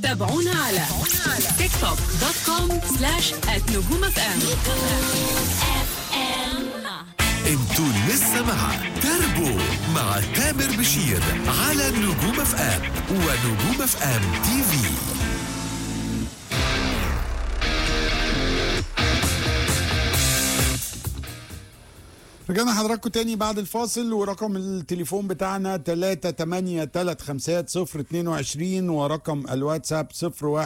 تابعونا على تيك توك دوت كوم سلاش نجوم اف ام انتوا لسه مع تربو مع تامر بشير على نجوم اف ام ونجوم اف ام تي في رجعنا حضراتكم تاني بعد الفاصل ورقم التليفون بتاعنا 3835022 ورقم الواتساب 015595510006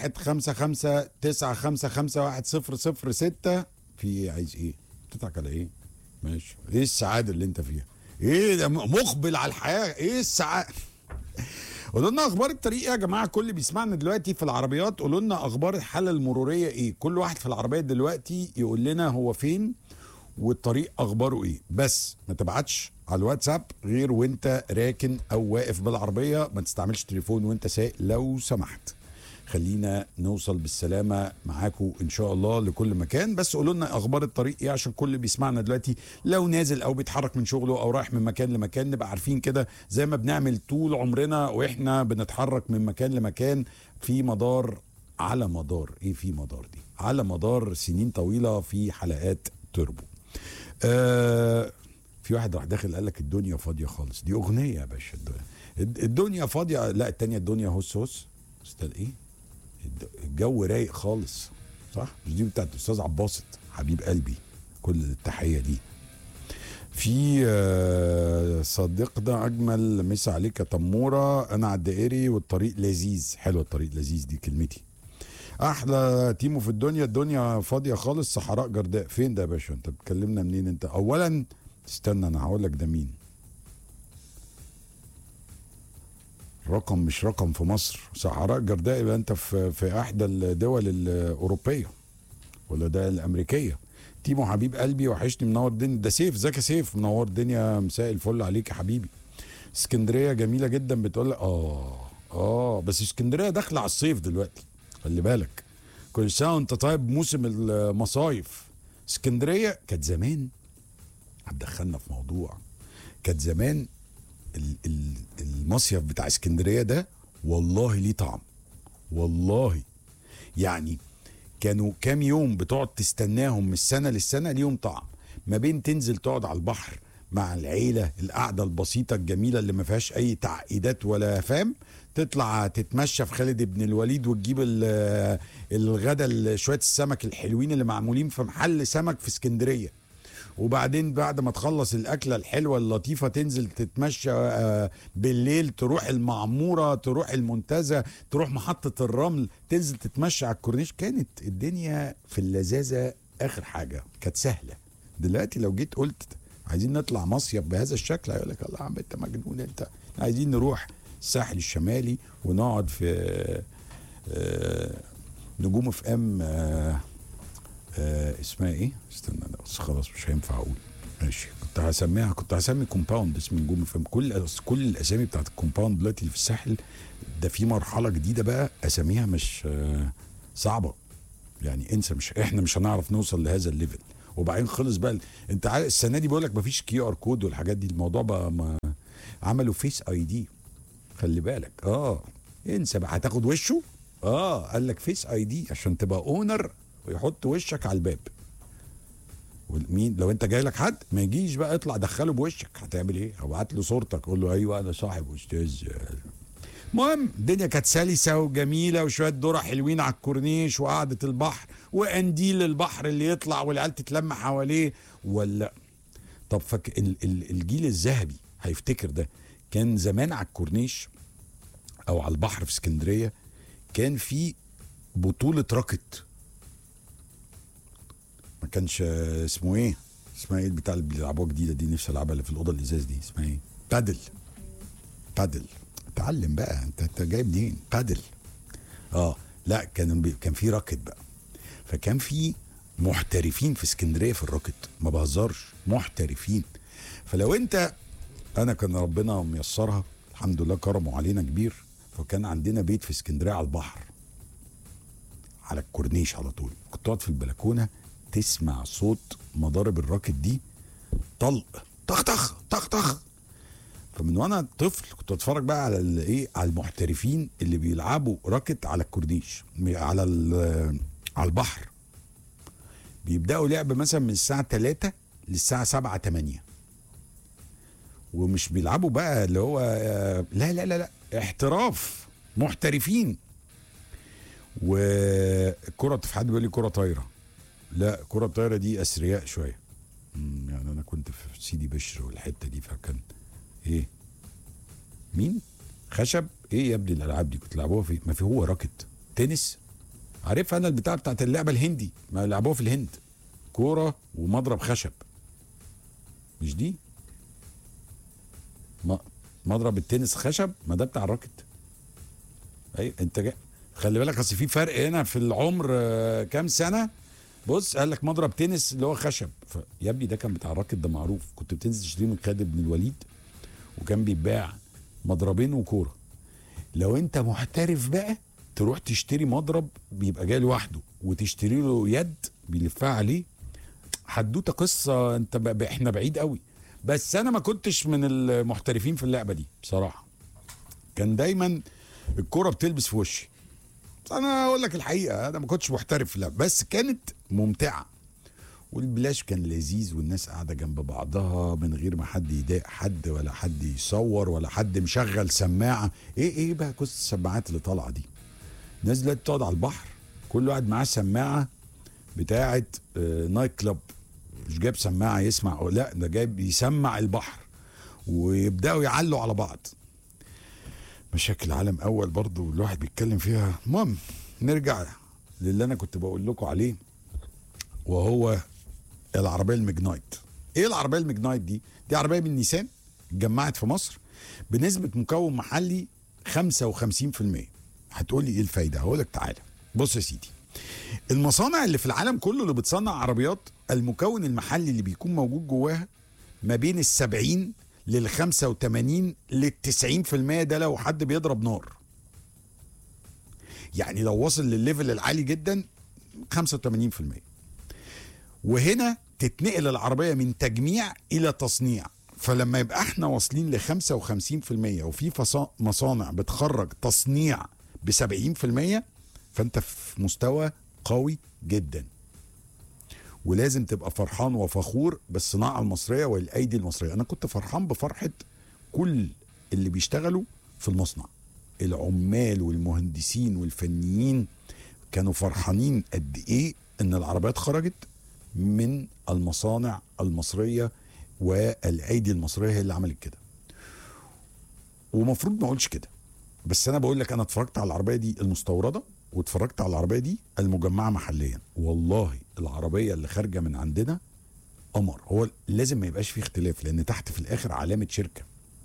في عايز ايه؟ بتضحك على ايه؟ ماشي ايه السعادة اللي انت فيها؟ ايه ده مقبل على الحياة ايه السعادة؟ قولوا لنا اخبار الطريق يا جماعه كل اللي بيسمعنا دلوقتي في العربيات قولوا لنا اخبار الحاله المروريه ايه كل واحد في العربيه دلوقتي يقول لنا هو فين والطريق اخباره ايه بس ما تبعتش على الواتساب غير وانت راكن او واقف بالعربيه ما تستعملش تليفون وانت سايق لو سمحت خلينا نوصل بالسلامه معاكم ان شاء الله لكل مكان بس قولوا لنا اخبار الطريق ايه عشان كل اللي بيسمعنا دلوقتي لو نازل او بيتحرك من شغله او رايح من مكان لمكان نبقى عارفين كده زي ما بنعمل طول عمرنا واحنا بنتحرك من مكان لمكان في مدار على مدار ايه في مدار دي على مدار سنين طويله في حلقات تربو آه في واحد راح داخل قال لك الدنيا فاضيه خالص دي اغنيه يا باشا الدنيا, الدنيا فاضيه لا التانية الدنيا هس هس استاذ ايه الد- الجو رايق خالص صح مش دي بتاعت الاستاذ عباسط حبيب قلبي كل التحيه دي في آه، صديقنا اجمل مسا عليك يا تموره انا على الدائري والطريق لذيذ حلو الطريق لذيذ دي كلمتي احلى تيمو في الدنيا الدنيا فاضيه خالص صحراء جرداء فين ده يا باشا انت بتكلمنا منين انت اولا استنى انا هقول لك ده مين رقم مش رقم في مصر صحراء جرداء يبقى انت في في احدى الدول الاوروبيه ولا ده الامريكيه تيمو حبيب قلبي وحشني منور الدنيا ده سيف زكي سيف منور الدنيا مساء الفل عليك يا حبيبي اسكندريه جميله جدا بتقول لك اه اه بس اسكندريه داخله على الصيف دلوقتي خلي بالك كل سنه وانت طيب موسم المصايف اسكندريه كانت زمان هتدخلنا في موضوع كانت زمان ال- ال- المصيف بتاع اسكندريه ده والله ليه طعم والله يعني كانوا كام يوم بتقعد تستناهم من السنه للسنه ليهم طعم ما بين تنزل تقعد على البحر مع العيله القعده البسيطه الجميله اللي ما فيهاش اي تعقيدات ولا فام تطلع تتمشى في خالد بن الوليد وتجيب ال- الغدا ال- شويه السمك الحلوين اللي معمولين في محل سمك في اسكندريه وبعدين بعد ما تخلص الاكله الحلوه اللطيفه تنزل تتمشى آه، بالليل تروح المعموره تروح المنتزه تروح محطه الرمل تنزل تتمشى على الكورنيش كانت الدنيا في اللذاذه اخر حاجه كانت سهله دلوقتي لو جيت قلت عايزين نطلع مصيف بهذا الشكل هيقول لك الله يا عم انت مجنون انت عايزين نروح الساحل الشمالي ونقعد في آه، نجوم في ام آه، آه اسمها ايه؟ استنى لا بس خلاص مش هينفع اقول ماشي كنت هسميها كنت هسمي كومباوند اسم نجوم فهم كل كل الاسامي بتاعت الكومباوند دلوقتي اللي في الساحل ده في مرحله جديده بقى اساميها مش آه صعبه يعني انسى مش احنا مش هنعرف نوصل لهذا الليفل وبعدين خلص بقى ال- انت عارف السنه دي بيقول لك مفيش كيو ار كود والحاجات دي الموضوع بقى ما عملوا فيس اي دي خلي بالك اه انسى بقى هتاخد وشه اه قال لك فيس اي دي عشان تبقى اونر ويحط وشك على الباب مين لو انت جاي لك حد ما يجيش بقى اطلع دخله بوشك هتعمل ايه؟ ابعت له صورتك قول له ايوه انا صاحب استاذ المهم الدنيا كانت سلسه وجميله وشويه ذره حلوين على الكورنيش وقعده البحر وقنديل البحر اللي يطلع والعيال تتلم حواليه ولا طب فك ال- ال- الجيل الذهبي هيفتكر ده كان زمان على الكورنيش او على البحر في اسكندريه كان في بطوله راكت ما كانش آه، اسمه ايه اسمها ايه بتاع اللي بيلعبوها جديده دي نفسي العبها اللي في الاوضه الازاز دي اسمها ايه بادل بادل اتعلم بقى انت انت جايب منين بادل اه لا كان بي كان في راكت بقى فكان في محترفين في اسكندريه في الراكت ما بهزرش محترفين فلو انت انا كان ربنا ميسرها الحمد لله كرمه علينا كبير فكان عندنا بيت في اسكندريه على البحر على الكورنيش على طول كنت تقعد في البلكونه تسمع صوت مضارب الراكت دي طلق طخ طخ طخ طخ فمن وانا طفل كنت اتفرج بقى على الايه على المحترفين اللي بيلعبوا راكت على الكورنيش على ال- على البحر بيبداوا لعب مثلا من الساعه 3 للساعه 7 8 ومش بيلعبوا بقى اللي هو آه، لا لا لا لا احتراف محترفين والكرة في حد بيقول لي كرة طايرة لا كرة طايرة دي أثرياء شوية مم، يعني أنا كنت في سيدي بشر والحتة دي فكان إيه مين خشب إيه يا ابني الألعاب دي كنت لعبوها في ما في هو راكت تنس عارف أنا البتاع بتاعت اللعبة الهندي ما لعبوها في الهند كورة ومضرب خشب مش دي ما مضرب التنس خشب ما ده بتاع الراكت اي انت جاي خلي بالك اصل في فرق هنا في العمر آه، كام سنه بص قال لك مضرب تنس اللي هو خشب ف... يا ابني ده كان بتاع الراكت ده معروف كنت بتنزل تشتريه من خالد بن الوليد وكان بيتباع مضربين وكوره لو انت محترف بقى تروح تشتري مضرب بيبقى جاي لوحده وتشتري له يد بيلفها عليه حدوته قصه انت ب... ب- احنا بعيد قوي بس انا ما كنتش من المحترفين في اللعبه دي بصراحه كان دايما الكوره بتلبس في وشي انا اقول لك الحقيقه انا ما كنتش محترف في اللعبه بس كانت ممتعه والبلاش كان لذيذ والناس قاعده جنب بعضها من غير ما حد يضايق حد ولا حد يصور ولا حد مشغل سماعه ايه ايه بقى قصه السماعات اللي طالعه دي الناس دلوقتي بتقعد على البحر كل واحد معاه سماعه بتاعه آه، نايت كلاب مش جايب سماعه يسمع أو لا ده جايب يسمع البحر ويبداوا يعلوا على بعض مشاكل عالم اول برضو الواحد بيتكلم فيها المهم نرجع للي انا كنت بقول لكم عليه وهو العربيه المجنايت ايه العربيه المجنايت دي دي عربيه من نيسان اتجمعت في مصر بنسبه مكون محلي 55% هتقول لي ايه الفايده هقول لك تعالى بص يا سيدي المصانع اللي في العالم كله اللي بتصنع عربيات المكون المحلي اللي بيكون موجود جواها ما بين السبعين لل 85 لل 90% ده لو حد بيضرب نار يعني لو وصل للليفل العالي جدا 85% وهنا تتنقل العربيه من تجميع الى تصنيع فلما يبقى احنا واصلين ل 55% وفي فصا- مصانع بتخرج تصنيع ب 70% فانت في مستوى قوي جدا ولازم تبقى فرحان وفخور بالصناعه المصريه والايدي المصريه انا كنت فرحان بفرحه كل اللي بيشتغلوا في المصنع العمال والمهندسين والفنيين كانوا فرحانين قد ايه ان العربيات خرجت من المصانع المصريه والايدي المصريه هي اللي عملت كده ومفروض ما اقولش كده بس انا بقول لك انا اتفرجت على العربيه دي المستورده واتفرجت على العربيه دي المجمعه محليا والله العربيه اللي خارجه من عندنا قمر هو لازم ما يبقاش فيه اختلاف لان تحت في الاخر علامه شركه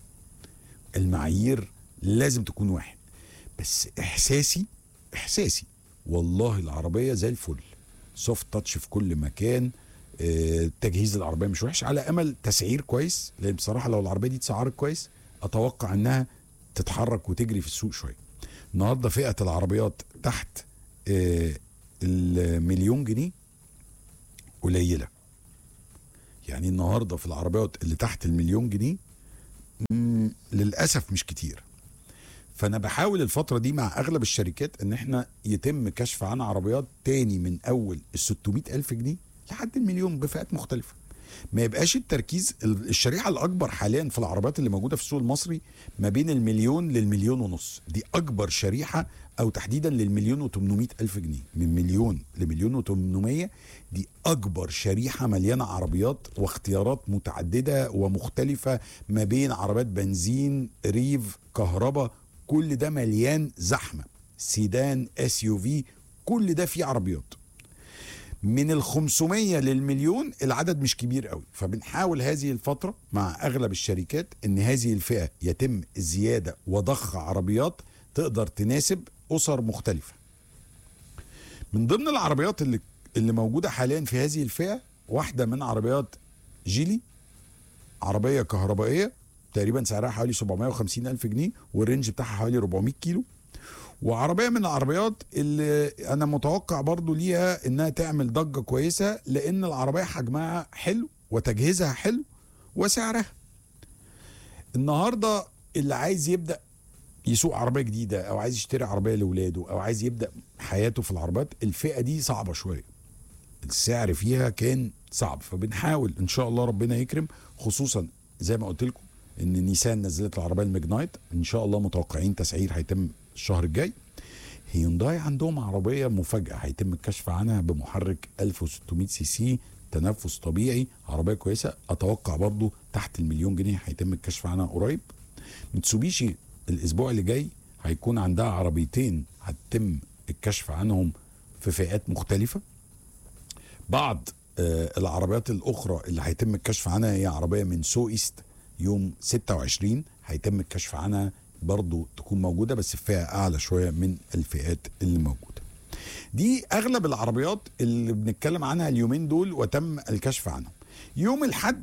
المعايير لازم تكون واحد بس احساسي احساسي والله العربيه زي الفل سوفت تاتش في كل مكان آه، تجهيز العربيه مش وحش على امل تسعير كويس لان بصراحه لو العربيه دي اتسعرت كويس اتوقع انها تتحرك وتجري في السوق شويه النهارده فئه العربيات تحت آه، المليون جنيه قليله يعني النهارده في العربيات اللي تحت المليون جنيه مم، للاسف مش كتير فانا بحاول الفتره دي مع اغلب الشركات ان احنا يتم كشف عن عربيات تاني من اول ال 600 الف جنيه لحد المليون بفئات مختلفه ما يبقاش التركيز ال- الشريحه الاكبر حاليا في العربيات اللي موجوده في السوق المصري ما بين المليون للمليون ونص دي اكبر شريحه او تحديدا للمليون و800 الف جنيه من مليون لمليون و800 دي اكبر شريحه مليانه عربيات واختيارات متعدده ومختلفه ما بين عربيات بنزين ريف كهرباء كل ده مليان زحمه سيدان اس يو في كل ده فيه عربيات من ال 500 للمليون العدد مش كبير قوي فبنحاول هذه الفترة مع أغلب الشركات أن هذه الفئة يتم زيادة وضخ عربيات تقدر تناسب أسر مختلفة من ضمن العربيات اللي اللي موجودة حاليا في هذه الفئة واحدة من عربيات جيلي عربية كهربائية تقريبا سعرها حوالي 750 ألف جنيه والرينج بتاعها حوالي 400 كيلو وعربيه من العربيات اللي انا متوقع برضو ليها انها تعمل ضجه كويسه لان العربيه حجمها حلو وتجهيزها حلو وسعرها النهارده اللي عايز يبدا يسوق عربيه جديده او عايز يشتري عربيه لاولاده او عايز يبدا حياته في العربيات الفئه دي صعبه شويه السعر فيها كان صعب فبنحاول ان شاء الله ربنا يكرم خصوصا زي ما قلت لكم ان نيسان نزلت العربيه المجنايت ان شاء الله متوقعين تسعير هيتم الشهر الجاي هيونداي عندهم عربيه مفاجاه هيتم الكشف عنها بمحرك 1600 سي سي تنفس طبيعي عربيه كويسه اتوقع برضو تحت المليون جنيه هيتم الكشف عنها قريب متسوبيشي الاسبوع اللي جاي هيكون عندها عربيتين هتتم الكشف عنهم في فئات مختلفه بعض آه، العربيات الاخرى اللي هيتم الكشف عنها هي عربيه من سو ايست يوم 26 هيتم الكشف عنها برضو تكون موجوده بس في فئه اعلى شويه من الفئات اللي موجوده دي اغلب العربيات اللي بنتكلم عنها اليومين دول وتم الكشف عنهم يوم الحد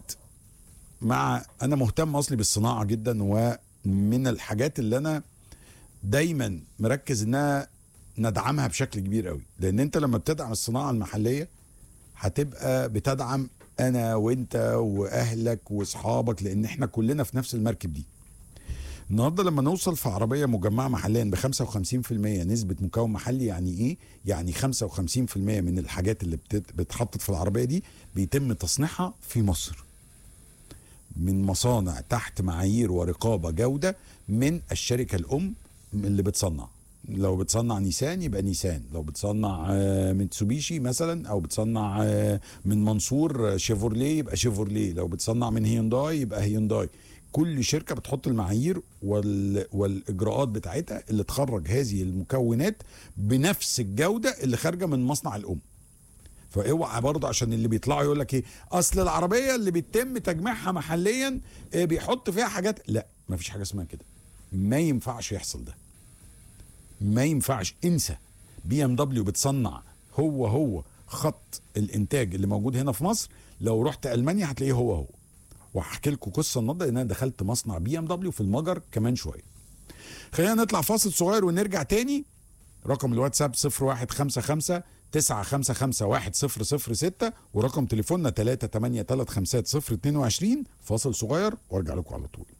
مع انا مهتم اصلي بالصناعه جدا ومن الحاجات اللي انا دايما مركز انها ندعمها بشكل كبير قوي لان انت لما بتدعم الصناعه المحليه هتبقى بتدعم انا وانت واهلك واصحابك لان احنا كلنا في نفس المركب دي النهارده لما نوصل في عربيه مجمعه محليا ب 55% نسبه مكون محلي يعني ايه؟ يعني 55% من الحاجات اللي بتت- بتتحط في العربيه دي بيتم تصنيعها في مصر. من مصانع تحت معايير ورقابه جوده من الشركه الام اللي بتصنع. لو بتصنع نيسان يبقى نيسان، لو بتصنع آه، ميتسوبيشي مثلا او بتصنع آه، من منصور آه، شيفورليه يبقى شيفورليه، لو بتصنع من هيونداي يبقى هيونداي. كل شركه بتحط المعايير وال... والاجراءات بتاعتها اللي تخرج هذه المكونات بنفس الجوده اللي خارجه من مصنع الام فاوعى برضه عشان اللي بيطلعوا يقول لك ايه اصل العربيه اللي بيتم تجميعها محليا آه، بيحط فيها حاجات لا ما فيش حاجه اسمها كده ما ينفعش يحصل ده ما ينفعش انسى بي ام دبليو بتصنع هو هو خط الانتاج اللي موجود هنا في مصر لو رحت المانيا هتلاقيه هو هو وهحكي لكم قصه النهارده ان انا دخلت مصنع بي ام دبليو في المجر كمان شويه خلينا نطلع فاصل صغير ونرجع تاني رقم الواتساب 0155 955 1006 ورقم تليفوننا 3835022 فاصل صغير وارجع لكم على طول